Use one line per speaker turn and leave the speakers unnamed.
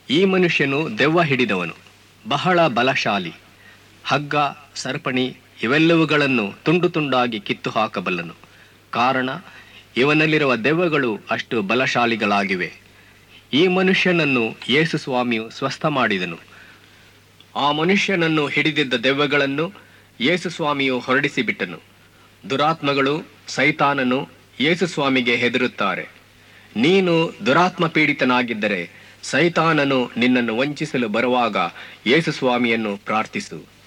ಈ ಮನುಷ್ಯನು ದೆವ್ವ ಹಿಡಿದವನು ಬಹಳ ಬಲಶಾಲಿ ಹಗ್ಗ ಸರಪಣಿ ಇವೆಲ್ಲವುಗಳನ್ನು ತುಂಡು ತುಂಡಾಗಿ ಕಿತ್ತು ಹಾಕಬಲ್ಲನು ಕಾರಣ ಇವನಲ್ಲಿರುವ ದೆವ್ವಗಳು ಅಷ್ಟು ಬಲಶಾಲಿಗಳಾಗಿವೆ ಈ ಮನುಷ್ಯನನ್ನು ಯೇಸು ಸ್ವಾಮಿಯು ಸ್ವಸ್ಥ ಮಾಡಿದನು ಆ ಮನುಷ್ಯನನ್ನು ಹಿಡಿದಿದ್ದ ದೆವ್ವಗಳನ್ನು ಯೇಸು ಸ್ವಾಮಿಯು ಹೊರಡಿಸಿ ಬಿಟ್ಟನು ದುರಾತ್ಮಗಳು ಸೈತಾನನು ಯೇಸು ಸ್ವಾಮಿಗೆ ಹೆದರುತ್ತಾರೆ ನೀನು ದುರಾತ್ಮ ಪೀಡಿತನಾಗಿದ್ದರೆ ಸೈತಾನನು ನಿನ್ನನ್ನು ವಂಚಿಸಲು ಬರುವಾಗ ಯೇಸು ಸ್ವಾಮಿಯನ್ನು ಪ್ರಾರ್ಥಿಸು